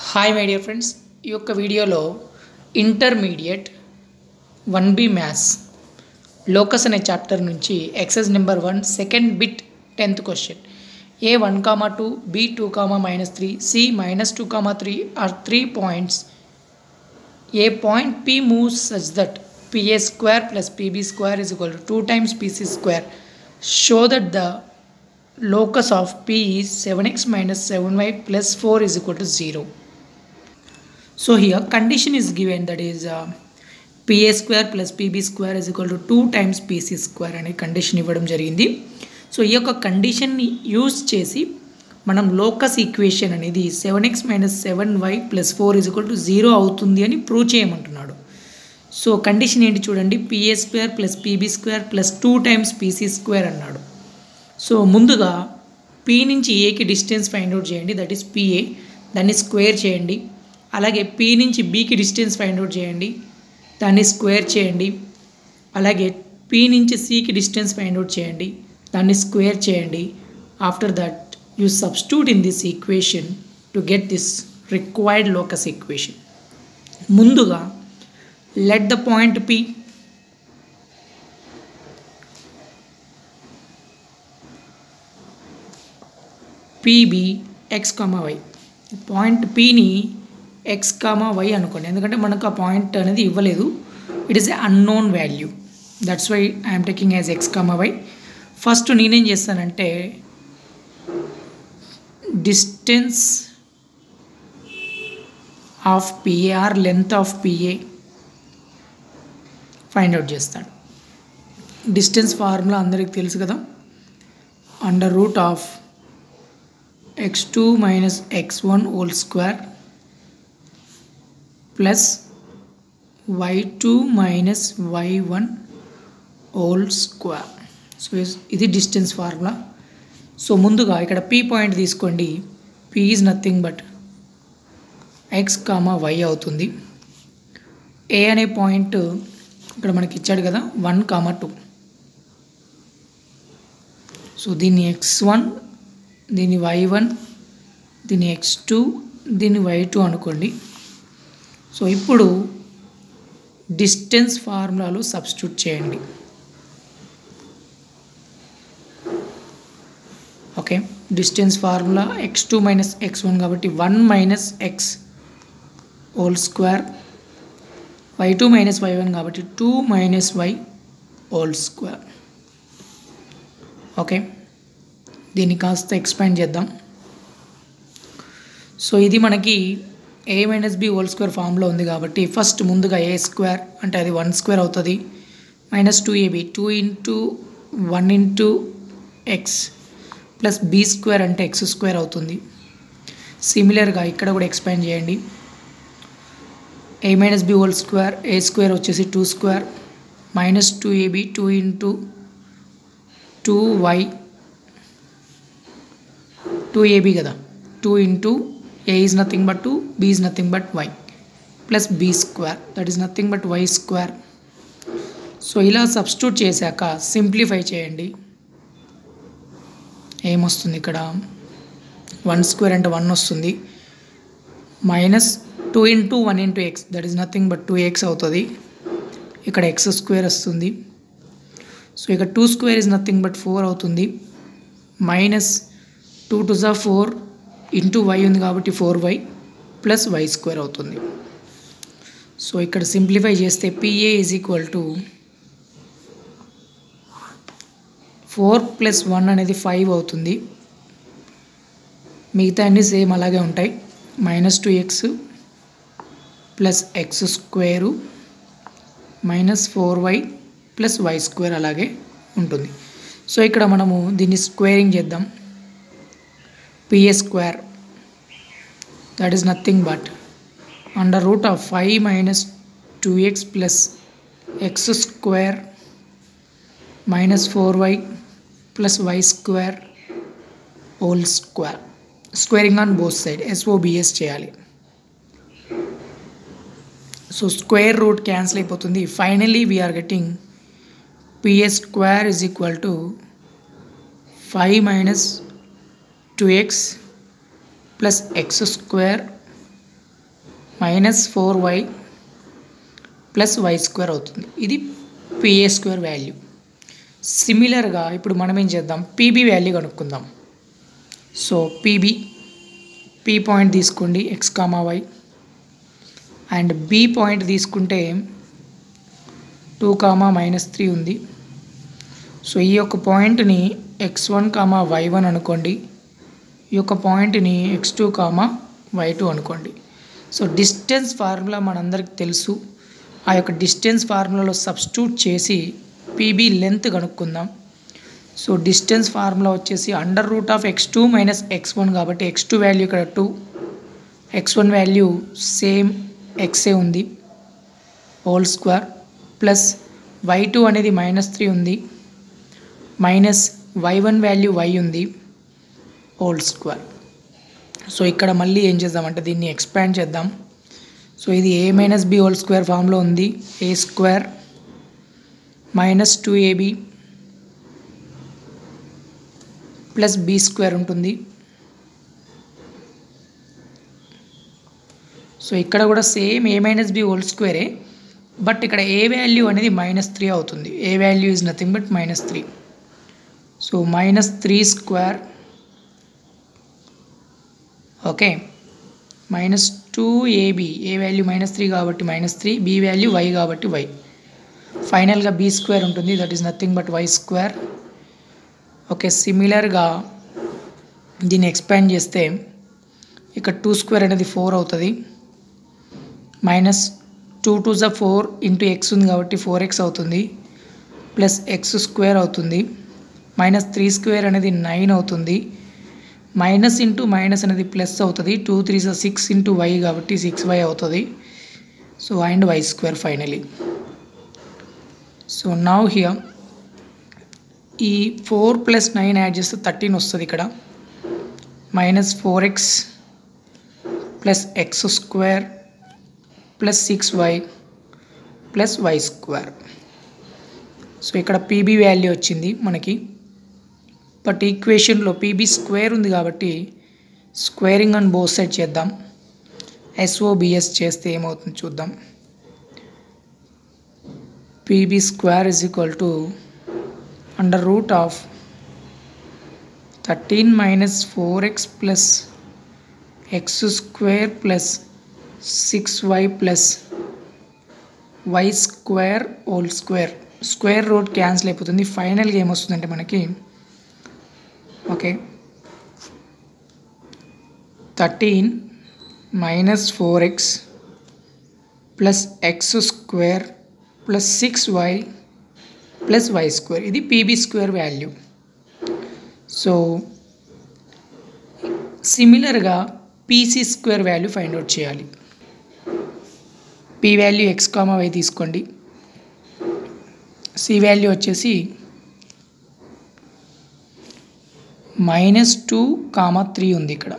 Hi my dear friends ఈ యొక్క వీడియోలో intermediate one B maths locus అనే చాప్టర్ నుంచి exercise number one second bit tenth question A one comma two B two comma minus three C minus two comma three are three points A point P moves such that PA square plus PB square is equal to two times PC square show that the locus of p is 7x minus 7y plus 4 is equal to 0. So here condition is given that is uh, pa square plus pb square is equal to 2 times pc square అనే condition ఇవ్వడం జరిగింది so ఈ యొక్క కండిషన్ని use చేసి మనం locus equation అనేది seven X minus seven Y plus four is equal to zero అవుతుంది అని ప్రూవ్ చేయమంటున్నాడు సో కండిషన్ ఏంటి చూడండి PA square plus PB square plus two times PC square అన్నాడు సో ముందుగా పీ నుంచి ఏకి డిస్టెన్స్ ఫైండ్ అవుట్ చేయండి దట్ ఈస్ పిఏ దాన్ని స్క్వేర్ చేయండి అలాగే పీ నుంచి బీకి డిస్టెన్స్ ఫైండ్ అవుట్ చేయండి దాన్ని స్క్వేర్ చేయండి అలాగే పీ నుంచి సికి డిస్టెన్స్ ఫైండ్ అవుట్ చేయండి దాన్ని స్క్వేర్ చేయండి after that you substitute in this equation to get this required locus equation ముందుగా let the point P PB X comma Y point పీని ఎక్స్ కామా వై అనుకోండి ఎందుకంటే మనకు ఆ పాయింట్ అనేది ఇవ్వలేదు it is a unknown value that's why I'm taking as X comma Y first నేనేం చేస్తానంటే distance of PA or length of PA find out చేస్తాడు డిస్టెన్స్ ఫార్ములా అందరికి తెలుసు కదా under root of x2 minus x1 whole square plus y2 minus y1 whole square so ఇది distance formula so ముందుగా ఇక్కడ P point తీసుకోండి P is nothing but X comma Y అవుతుంది A అనే పాయింట్ ఇక్కడ మనకి ఇచ్చాడు కదా వన్ కామా టూ సో దీన్ని ఎక్స్ వన్ దీన్ని వై వన్ దీన్ని ఎక్స్ టూ దీన్ని వై టూ అనుకోండి సో ఇప్పుడు డిస్టెన్స్ ఫార్ములాలో సబ్స్టిట్యూట్ చేయండి okay distance formula X two minus X one కాబట్టి one minus X whole square Y two minus Y one కాబట్టి two minus Y whole square okay దీన్ని కాస్త expand చేద్దాం సో ఇది మనకి A minus B whole square ఫామ్లో ఉంది కాబట్టి ఫస్ట్ ముందుగా ఏ స్క్వేర్ అంటే అది వన్ స్క్వేర్ అవుతుంది minus two AB two into one into X plus B square అంటే ఎక్స్ స్క్వేర్ అవుతుంది సిమిలర్గా ఇక్కడ కూడా ఎక్స్పాండ్ చేయండి A minus B whole square A square వచ్చేసి two square minus two AB two into two Y two AB కదా two into A is nothing but two B is nothing but Y plus B square that is nothing but Y square so ఇలా substitute చేశాక simplify చేయండి ఏమొస్తుంది ఇక్కడ one square అంటే one వస్తుంది minus two into one into X that is nothing but two X అవుతుంది ఇక్కడ X square వస్తుంది సో ఇక్కడ two square is nothing but four అవుతుంది మైనస్ టూ టు జా ఫోర్ ఇంటూ వై ఉంది కాబట్టి four why plus why square అవుతుంది so ఇక్కడ సింప్లిఫై చేస్తే PA is equal to four plus one అనేది ఫైవ్ అవుతుంది మిగతా అన్నీ సేమ్ అలాగే ఉంటాయి minus two X plus X square minus four why plus why square అలాగే ఉంటుంది సో ఇక్కడ మనము దీన్ని స్క్వేరింగ్ చేద్దాం PA square that is nothing but under root of five minus two X plus X square minus four why plus why square whole square squaring on both side S O B S చేయాలి so square root cancel అయిపోతుంది finally we are getting PA square is equal to five minus two X plus X square minus four why plus why square అవుతుంది ఇది PA square value సిమిలర్గా ఇప్పుడు మనం ఏం చేద్దాం PB value కనుక్కుందాం సో పీబీ పీ పాయింట్ తీసుకోండి X comma Y and B point తీసుకుంటే టూ కామా మైనస్ త్రీ ఉంది సో ఈ యొక్క పాయింట్ని X one comma Y one అనుకోండి ఈ యొక్క పాయింట్ని X two comma Y two అనుకోండి సో డిస్టెన్స్ ఫార్ములా మనందరికి తెలుసు ఆ యొక్క డిస్టెన్స్ ఫార్ములాలో సబ్స్టిట్యూట్ చేసి పీబీ లెంత్ కనుక్కుందాం సో డిస్టెన్స్ ఫార్ములా వచ్చేసి under root of X two minus X one కాబట్టి ఎక్స్ టూ వాల్యూ ఇక్కడ two X one value same ఎక్సే ఉంది whole square plus Y two అనేది మైనస్ త్రీ ఉంది minus Y one value Y ఉంది whole square so ఇక్కడ మళ్ళీ ఏం చేద్దామంటే దీన్ని ఎక్స్పాండ్ చేద్దాం సో ఇది A minus B whole square ఫామ్లో ఉంది A square minus two AB plus B square ఉంటుంది సో ఇక్కడ కూడా same A minus B whole స్క్వేరే బట్ ఇక్కడ ఏ వాల్యూ అనేది మైనస్ త్రీ అవుతుంది A value is nothing but minus three so minus three square okay minus two AB A value minus three కాబట్టి minus three B value Y కాబట్టి Y ఫైనల్గా B square ఉంటుంది that is nothing but Y square okay సిమిలర్గా దీన్ని expand చేస్తే ఇక్కడ two square అనేది four అవుతుంది మైనస్ టూ టూ జా ఫోర్ ఇంటూ ఎక్స్ ఉంది కాబట్టి ఫోర్ ఎక్స్ అవుతుంది ప్లస్ ఎక్స్ స్క్వేర్ అవుతుంది మైనస్ త్రీ స్క్వేర్ అనేది నైన్ అవుతుంది మైనస్ ఇంటూ మైనస్ అనేది ప్లస్ అవుతుంది టూ త్రీ జా సిక్స్ ఇంటూ వై కాబట్టి సిక్స్ వై అవుతుంది so and Y square finally so now here ఈ ఫోర్ ప్లస్ నైన్ యాడ్ చేస్తే థర్టీన్ వస్తుంది ఇక్కడ minus four X plus X square plus six why plus why square so ఇక్కడ PB value వచ్చింది మనకి but ఈక్వేషన్లో PB square ఉంది కాబట్టి squaring and both side చేద్దాం ఎస్ఓబిఎస్ చేస్తే ఏమవుతుంది చూద్దాం PB square is equal to under root of thirteen minus four X plus X square plus six why plus why square whole square square root cancel అయిపోతుంది ఫైనల్గా ఏమొస్తుందంటే మనకి okay thirteen minus four X plus X square plus six why plus why square ఇది PB square value so సిమిలర్గా PC square value find out చేయాలి P value X comma Y తీసుకోండి C value వచ్చేసి minus two comma three ఉంది ఇక్కడ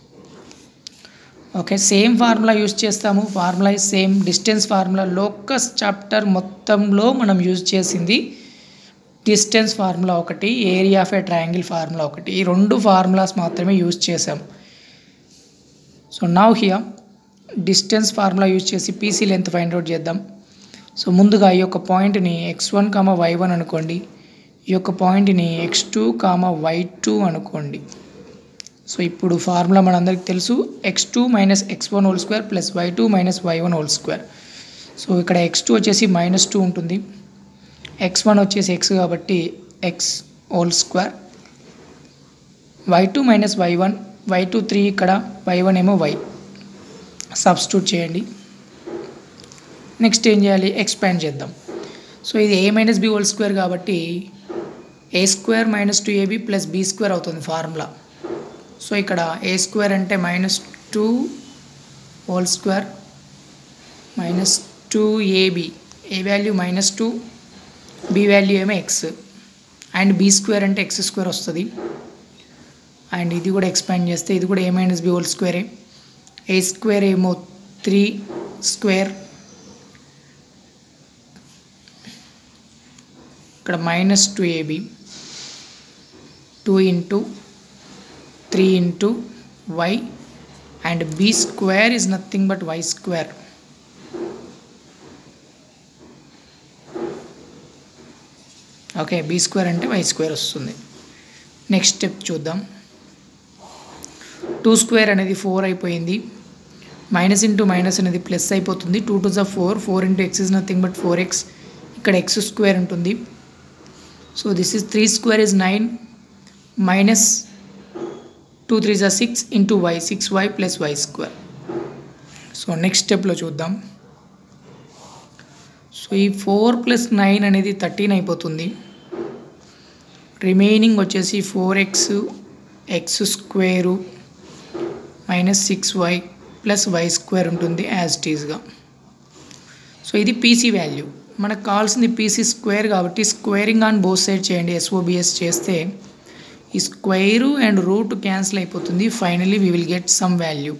okay same formula use చేస్తాము formula same distance formula locus chapter మొత్తంలో మనం యూజ్ చేసింది డిస్టెన్స్ ఫార్ములా ఒకటి area of a triangle formula ఒకటి ఈ రెండు ఫార్ములాస్ మాత్రమే యూజ్ చేసాం so now here distance formula use చేసి పీసీ లెంత్ ఫైండ్ అవుట్ చేద్దాం సో ముందుగా ఈ యొక్క పాయింట్ని X one comma Y one అనుకోండి ఈ యొక్క పాయింట్ని X two comma Y two అనుకోండి సో ఇప్పుడు ఫార్ములా మనందరికీ తెలుసు X two minus X one whole square plus Y two minus Y one whole square so ఇక్కడ ఎక్స్ టూ వచ్చేసి మైనస్ టూ ఉంటుంది ఎక్స్ వన్ వచ్చేసి ఎక్స్ కాబట్టి X whole square Y two minus Y one Y two three ఇక్కడ Y one ఏమో Y substitute చేయండి next ఏం చేయాలి ఎక్స్పాండ్ చేద్దాం సో ఇది A minus B whole square కాబట్టి A square minus two AB plus B square అవుతుంది formula so ఇక్కడ ఏ స్క్వేర్ అంటే minus two whole square minus two AB A value minus two B value ఏమో X and B square అంటే X square వస్తుంది and ఇది కూడా expand చేస్తే ఇది కూడా ఏ మైనస్ బి హోల్ స్క్వేరే ఏ స్క్వేర్ ఏమో త్రీ స్క్వేర్ ఇక్కడ minus two AB two into three into Y and B square is nothing but Y square okay B square అంటే వై స్క్వేర్ వస్తుంది నెక్స్ట్ స్టెప్ చూద్దాం two square అనేది four అయిపోయింది minus into minus అనేది plus అయిపోతుంది two two జా four four into x is nothing but four x ఇక్కడ X square ఉంటుంది so this is three square is nine minus two three జా six into y six why plus why square so next స్టెప్లో చూద్దాం so ఈ four plus nine అనేది thirteen అయిపోతుంది remaining వచ్చేసి four x x square minus six why plus why square ఉంటుంది as టీజ్గా so ఇది పీసీ వాల్యూ మనకు కావాల్సింది పీసీ స్క్వేర్ కాబట్టి స్క్వేరింగ్ ఆన్ బోత్ సైడ్ చేయండి ఎస్ఓబిఎస్ చేస్తే ఈ స్క్వేరు అండ్ రూట్ క్యాన్సిల్ అయిపోతుంది finally we will get some value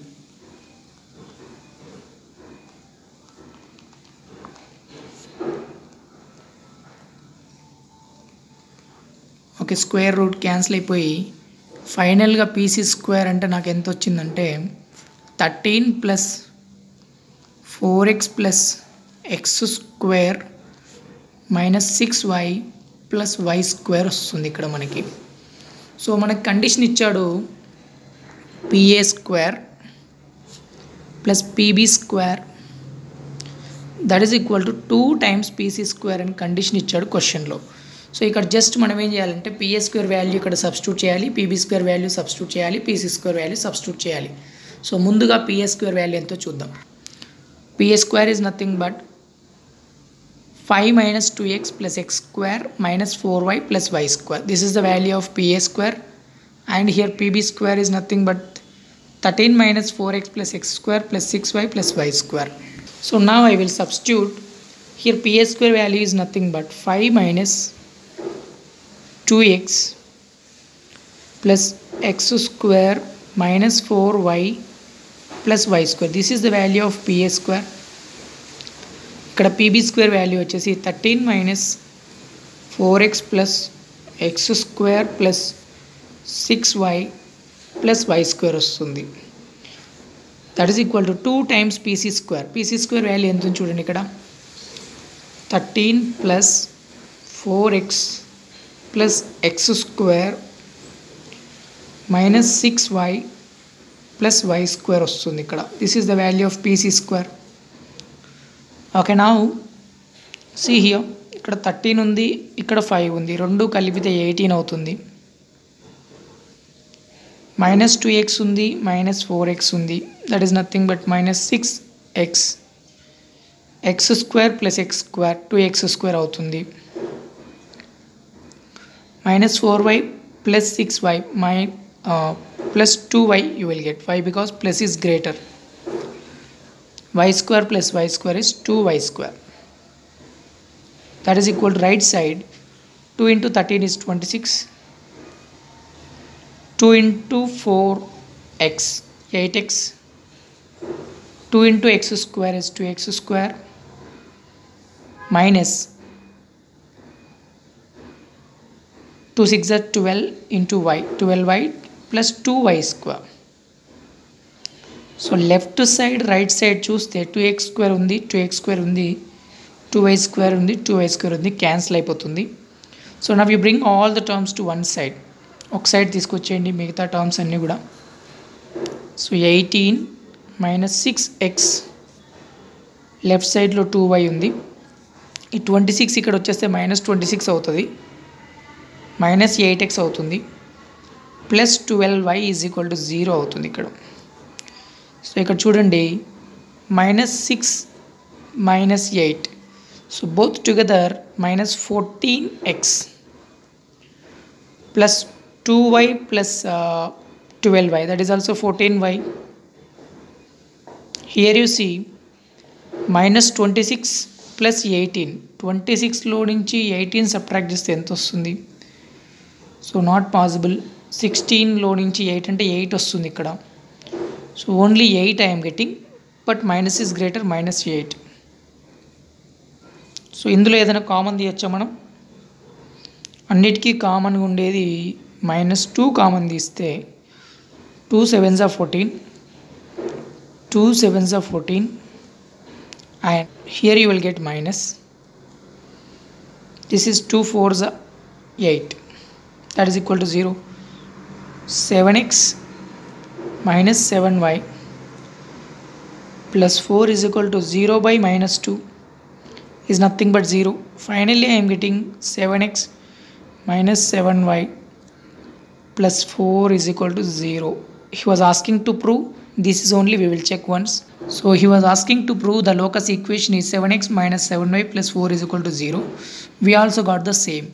okay square root cancel అయిపోయి ఫైనల్గా పీసీ స్క్వేర్ అంటే నాకు ఎంత వచ్చిందంటే thirteen plus four X plus X square minus six why plus why square వస్తుంది ఇక్కడ మనకి సో మనకి కండిషన్ ఇచ్చాడు PA square plus PB square that is equal to two times PC square అని కండిషన్ ఇచ్చాడు క్వశ్చన్లో సో ఇక్కడ జస్ట్ మనం ఏం చేయాలంటే పిఏ స్క్వేర్ వాల్యూ ఇక్కడ సబ్స్టిట్యూట్ చేయాలి పీబీ స్క్వేర్ వాల్యూ సబ్స్టిట్యూట్ చేయాలి పీసీ స్క్వేర్ వాల్యూ సబ్స్టిట్యూట్ చేయాలి సో ముందుగా పిఏ స్క్వేర్ వాల్యూ ఎంతో చూద్దాం PA square is nothing but five minus two X plus X square minus four why plus why square this is the value of PA square and here PB square is nothing but thirteen minus four X plus X square plus six why plus why square so now I will substitute here PA square value is nothing but 5 minus 2x plus x square minus 4y plus y square. This is the value of PA square. ఇక్కడ PB square value వచ్చేసి thirteen minus four X plus X square plus six why plus why square వస్తుంది that is equal to two times PC square PC square value ఎంత ఉంది చూడండి ఇక్కడ thirteen plus four X plus X square minus six why plus why square వస్తుంది ఇక్కడ this is the value of PC square okay నా see here ఇక్కడ thirteen ఉంది ఇక్కడ ఫైవ్ ఉంది రెండు కలిపితే ఎయిటీన్ అవుతుంది మైనస్ టూ ఎక్స్ ఉంది మైనస్ ఫోర్ ఎక్స్ ఉంది that is nothing but minus six x x square plus X square two x square అవుతుంది minus four why plus six y my plus two y you will get y because plus is greater y square plus why square is two y square that is equal right side two into thirteen is twenty six 2 into 4x 8x 2 into x square is 2x square minus 2 6 are 12 into y 12y plus 2y square so left side right side చూస్తే two x square ఉంది two x square ఉంది two y square ఉంది two y square ఉంది cancel అయిపోతుంది so now you bring all the terms to one side ఒక side తీసుకొచ్చేయండి మిగతా terms అన్నీ కూడా so eighteen minus six x left సైడ్లో టూ వై ఉంది ఈ ట్వంటీ సిక్స్ ఇక్కడ వచ్చేస్తే మైనస్ ట్వంటీ సిక్స్ అవుతుంది మైనస్ ఎయిట్ ఎక్స్ అవుతుంది plus twelve why is equal to zero అవుతుంది ఇక్కడ సో ఇక్కడ చూడండి minus six minus eight so both together minus fourteen x plus 2y plus uh, 12y that is also 14y here you see minus 26 plus 18 26లో నుంచి eighteen subtract చేస్తే ఎంత వస్తుంది so not possible సిక్స్టీన్లో నుంచి ఎయిట్ అంటే ఎయిట్ వస్తుంది ఇక్కడ so only eight I'm getting but minus is greater minus eight so ఇందులో ఏదైనా కామన్ తీయచ్చా మనం అన్నిటికీ కామన్గా ఉండేది మైనస్ టూ కామన్ తీస్తే two sevens are fourteen 2 sevens are 14 and here you will get minus this is 2 fours are 8 that is equal to 0 7x minus 7y plus 4 is equal to 0 by minus 2 is nothing but 0 finally i am getting 7x minus 7y plus 4 is equal to 0 he was asking to prove this is only we will check once so he was asking to prove the locus equation is 7x minus 7y plus 4 is equal to 0 we also got the same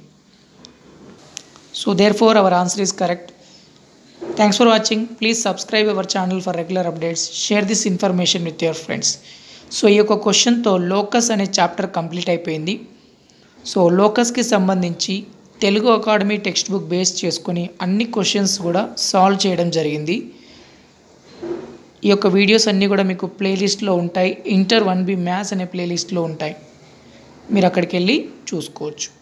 so therefore our answer is correct thanks for watching please subscribe our channel for regular updates share this information with your friends so ఈ యొక్క క్వశ్చన్తో locus అనే chapter complete అయిపోయింది so లోకస్కి సంబంధించి Telugu Academy text book base చేసుకొని అన్ని questions కూడా సాల్వ్ చేయడం జరిగింది ఈ యొక్క వీడియోస్ అన్నీ కూడా మీకు ప్లేలిస్ట్లో ఉంటాయి ఇంటర్ వన్ బి మ్యాథ్స్ అనే ప్లేలిస్ట్లో ఉంటాయి మీరు అక్కడికి వెళ్ళి చూసుకోవచ్చు